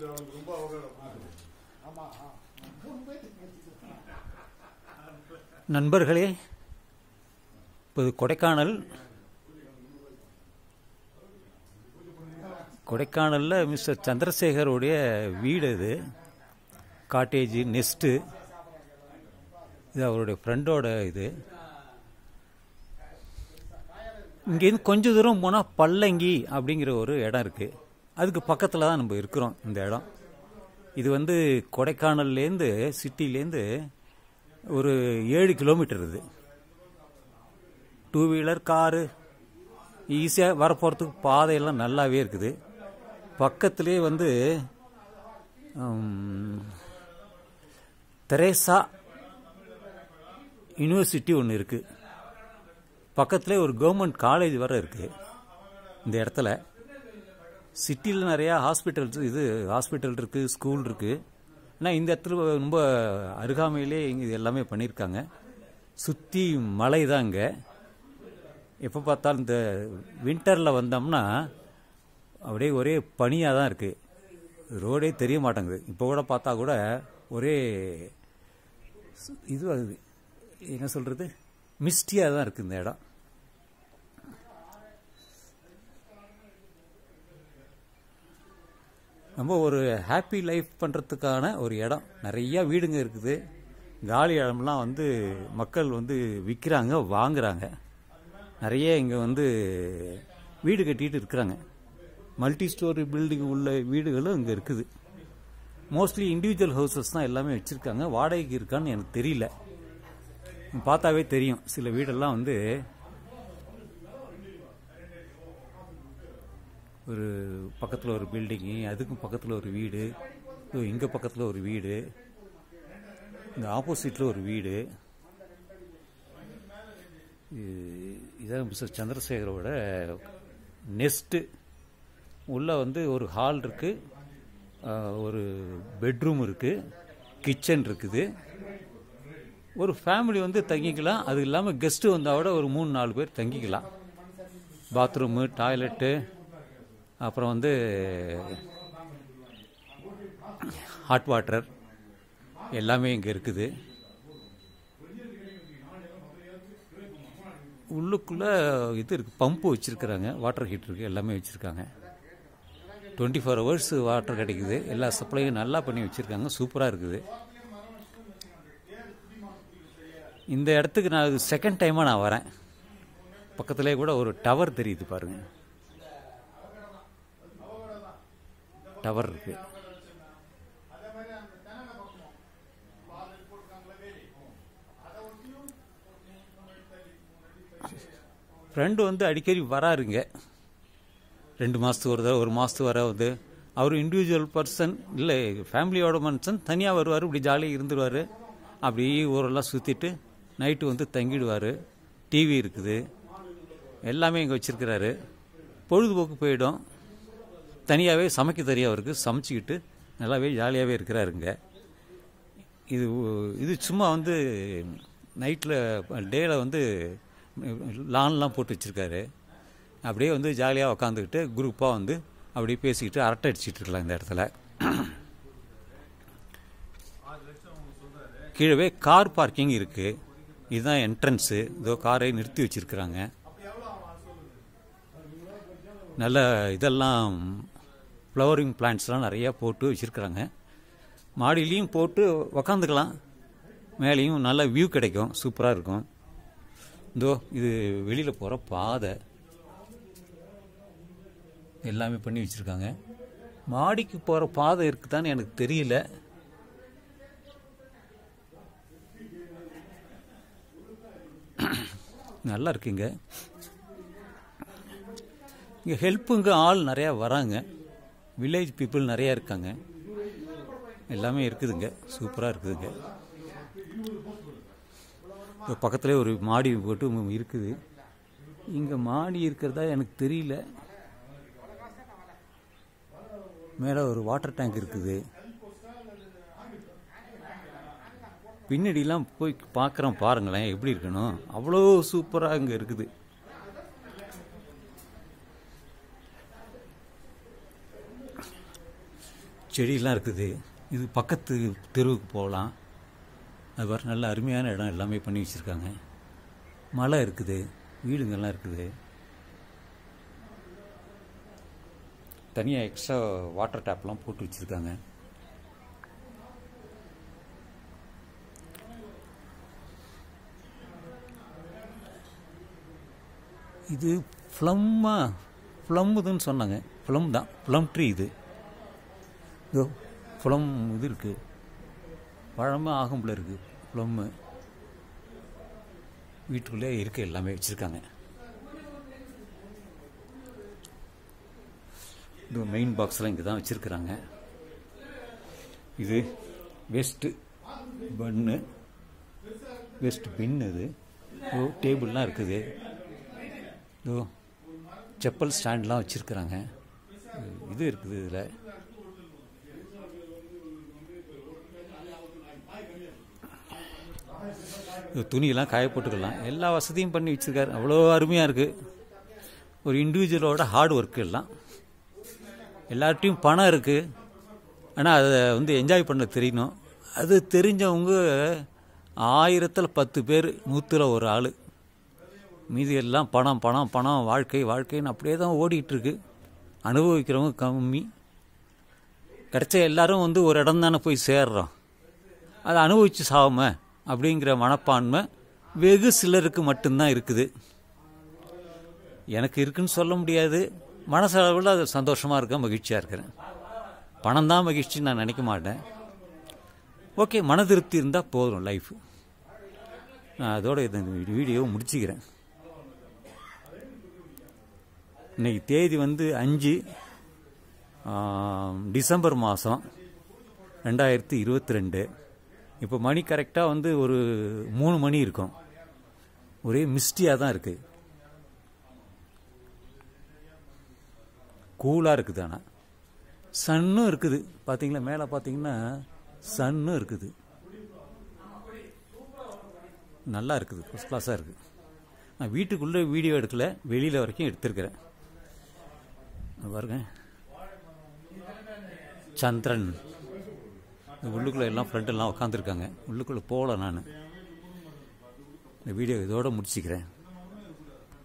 நண்பர்களே இப்போது கொடைக்கானல் கொடைக்கானலில் மிஸ்டர் சந்திரசேகருடைய வீடு இது காட்டேஜ் நெஸ்ட்டு இது அவருடைய ஃப்ரெண்டோட இது இங்கேருந்து கொஞ்ச தூரம் போனால் பல்லங்கி அப்படிங்கிற ஒரு இடம் இருக்குது அதுக்கு பக்கத்தில் தான் நம்ம இருக்கிறோம் இந்த இடம் இது வந்து கொடைக்கானல்லேருந்து சிட்டிலேருந்து ஒரு ஏழு கிலோமீட்டர் இது டூ வீலர் காரு ஈஸியாக வரப்போகிறதுக்கு பாதையெல்லாம் நல்லாவே இருக்குது பக்கத்துலேயே வந்து உம், தெரேசா யூனிவர்சிட்டி ஒன்று இருக்குது பக்கத்துலேயே ஒரு கவர்மெண்ட் காலேஜ் வர இருக்குது இந்த இடத்துல சிட்டியில் நிறையா ஹாஸ்பிட்டல்ஸ் இது ஹாஸ்பிட்டல் இருக்குது ஸ்கூல் இருக்குது ஆனால் இந்த இடத்துல ரொம்ப அருகாமையிலே இங்கே இது எல்லாமே பண்ணியிருக்காங்க சுற்றி மலை தான் இங்கே எப்போ பார்த்தாலும் இந்த வின்டரில் வந்தோம்னா அப்படியே ஒரே பனியாக தான் இருக்குது ரோடே தெரிய மாட்டேங்குது இப்போ கூட பார்த்தா கூட ஒரே சு- இது அது என்ன சொல்கிறது மிஸ்டியாக தான் இருக்குது இந்த இடம் ரொம்ப ஒரு ஹாப்பி லைஃப் பண்ணுறதுக்கான ஒரு இடம் நிறைய வீடுங்க இருக்குது காலி இடம்லாம் வந்து மக்கள் வந்து விற்கிறாங்க வாங்குறாங்க நிறைய இங்கே வந்து வீடு கட்டிட்டு இருக்கிறாங்க மல்டி ஸ்டோரி பில்டிங் உள்ள வீடுகளும் இங்கே இருக்குது மோஸ்ட்லி இண்டிவிஜுவல் ஹவுசஸ் தான் எல்லாமே வச்சுருக்காங்க வாடகைக்கு இருக்கான்னு எனக்கு தெரியல பார்த்தாவே தெரியும் சில வீடெல்லாம் வந்து ஒரு பக்கத்தில் ஒரு பில்டிங்கு அதுக்கும் பக்கத்தில் ஒரு வீடு இங்கே பக்கத்தில் ஒரு வீடு இந்த ஆப்போசிட்டில் ஒரு வீடு இது- இதான் மிஸ்டர் சந்திரசேகரோட நெஸ்ட்டு உள்ளே வந்து ஒரு ஹால் இருக்குது ஒரு பெட்ரூம் இருக்குது கிச்சன் இருக்குது ஒரு ஃபேமிலி வந்து தங்கிக்கலாம் அது இல்லாமல் கெஸ்ட்டு வந்தால் கூட ஒரு மூணு நாலு பேர் தங்கிக்கலாம் பாத்ரூமு டாய்லெட்டு அப்புறம் வந்து ஹாட் வாட்டர் எல்லாமே இங்கே இருக்குது உள்ளுக்குள்ளே இது இருக்குது பம்பு வச்சுருக்குறாங்க வாட்டர் ஹீட்டருக்கு எல்லாமே வச்சுருக்காங்க டுவெண்ட்டி ஃபோர் ஹவர்ஸ் வாட்டர் கிடைக்குது எல்லா சப்ளையும் நல்லா பண்ணி வச்சுருக்காங்க சூப்பராக இருக்குது இந்த இடத்துக்கு நான் இது செகண்ட் டைமாக நான் வரேன் பக்கத்துலேயே கூட ஒரு டவர் தெரியுது பாருங்க டவர் இருக்கு ஃப்ரெண்டு வந்து அடிக்கடி வராருங்க ரெண்டு மாதத்துக்கு ஒரு தடவை ஒரு மாதத்துக்கு வர வந்து அவர் இண்டிவிஜுவல் பர்சன் இல்லை ஃபேமிலியோட மனுஷன் தனியாக வருவார் இப்படி ஜாலியாக இருந்துருவார் அப்படி ஊரெல்லாம் சுற்றிட்டு நைட்டு வந்து தங்கிடுவார் டிவி இருக்குது எல்லாமே இங்கே வச்சுருக்கிறாரு பொழுதுபோக்கு போயிடும் தனியாகவே சமைக்க தெரியும் அவருக்கு சமைச்சிக்கிட்டு நல்லாவே ஜாலியாகவே இருக்கிறாருங்க இது ஒ- இது சும்மா வந்து நைட்டில் டேயில் வந்து லான்லாம் போட்டு வச்சுருக்காரு அப்படியே வந்து ஜாலியாக உக்காந்துக்கிட்டு குரூப்பாக வந்து அப்படியே பேசிக்கிட்டு அரட்டை அடிச்சிட்டு இருக்கலாம் இந்த இடத்துல கீழவே கார் பார்க்கிங் இருக்குது இதுதான் என்ட்ரன்ஸு இதோ காரை நிறுத்தி வச்சிருக்கிறாங்க நல்ல இதெல்லாம் ஃப்ளவரிங் பிளான்ட்ஸ்லாம் நிறையா போட்டு வச்சுருக்குறாங்க மாடியிலையும் போட்டு உக்காந்துக்கலாம் மேலேயும் நல்ல வியூ கிடைக்கும் சூப்பராக இருக்கும் இதோ இது வெளியில் போகிற பாதை எல்லாமே பண்ணி வச்சுருக்காங்க மாடிக்கு போகிற பாதை இருக்குதான்னு எனக்கு தெரியல நல்லா இருக்குங்க இங்கே ஹெல்ப்புங்க ஆள் நிறையா வராங்க வில்லேஜ் பீப்புள் நிறையா இருக்காங்க எல்லாமே இருக்குதுங்க சூப்பராக இருக்குதுங்க இப்போ பக்கத்துலேயே ஒரு மாடி போட்டு மு- இருக்குது இங்கே மாடி இருக்கிறதா எனக்கு தெரியல மேலே ஒரு வாட்டர் டேங்க் இருக்குது பின்னாடிலாம் போய் பார்க்குறோம் பாருங்களேன் எப்படி இருக்கணும் அவ்வளோ சூப்பராக இங்கே இருக்குது செடியெல்லாம் இருக்குது இது பக்கத்து தெருவுக்கு போகலாம் அது பாரு நல்ல அருமையான இடம் எல்லாமே பண்ணி வச்சுருக்காங்க மலை இருக்குது வீடுங்கள்லாம் இருக்குது தனியாக எக்ஸ்ட்ரா வாட்டர் டேப்லாம் போட்டு வச்சுருக்காங்க இது ஃப்ளம்மா ஃப்ளம்முதுன்னு சொன்னாங்க ஃப்ளம் தான் ஃப்ளம் ட்ரீ இது இதோ ஃப்ளம் இது இருக்குது பழமாக ஆகும்ல இருக்குது ப்ளம்மு வீட்டுக்குள்ளே இருக்க எல்லாமே வச்சுருக்காங்க இது மெயின் பாக்ஸ்லாம் இங்கே தான் வச்சுருக்குறாங்க இது வெஸ்ட்டு பன்னு வெஸ்ட் பின் இது ஓ டேபிள்லாம் இருக்குது ஓ செப்பல் ஸ்டாண்ட்லாம் வச்சுருக்குறாங்க இது இருக்குது இதில் துணியெல்லாம் காய போட்டுக்கலாம் எல்லா வசதியும் பண்ணி வச்சுருக்காரு அவ்வளோ அருமையாக இருக்குது ஒரு இண்டிவிஜுவலோட ஹார்ட் ஒர்க் எல்லாம் எல்லார்ட்டையும் பணம் இருக்குது ஆனால் அதை வந்து என்ஜாய் பண்ண தெரியணும் அது தெரிஞ்சவங்க ஆயிரத்தில் பத்து பேர் நூற்றில் ஒரு ஆள் மீதி எல்லாம் பணம் பணம் பணம் வாழ்க்கை வாழ்க்கைன்னு அப்படியே தான் ஓடிட்டுருக்கு அனுபவிக்கிறவங்க கம்மி கிடைச்ச எல்லாரும் வந்து ஒரு இடம் தானே போய் சேர்றோம் அதை அனுபவித்து சாவம அப்படிங்கிற மனப்பான்மை வெகு சிலருக்கு மட்டும்தான் இருக்குது எனக்கு இருக்குன்னு சொல்ல முடியாது மனசளவில் அது சந்தோஷமாக இருக்க மகிழ்ச்சியாக இருக்கிறேன் பணம் தான் மகிழ்ச்சின்னு நான் நினைக்க மாட்டேன் ஓகே மன திருப்தி இருந்தால் போதும் லைஃப் நான் அதோட இந்த வீடியோவை முடிச்சுக்கிறேன் இன்னைக்கு தேதி வந்து அஞ்சு டிசம்பர் மாதம் ரெண்டாயிரத்தி இருபத்தி ரெண்டு இப்போ மணி கரெக்டாக வந்து ஒரு மூணு மணி இருக்கும் ஒரே மிஸ்டியாக தான் இருக்குது கூலாக இருக்குது ஆனால் சன்னும் இருக்குது பார்த்தீங்களா மேலே பார்த்தீங்கன்னா சன்னும் இருக்குது நல்லா இருக்குது ஃபஸ்ட் கிளாஸாக இருக்குது நான் வீட்டுக்குள்ளே வீடியோ எடுக்கல வெளியில் வரைக்கும் எடுத்திருக்கிறேன் பாருங்க சந்திரன் உள்ளுக்குள்ளே எல்லாம் ஃப்ரெண்டெல்லாம் உட்காந்துருக்காங்க உள்ளுக்குள்ளே போகல நான் இந்த வீடியோ இதோடு முடிச்சுக்கிறேன்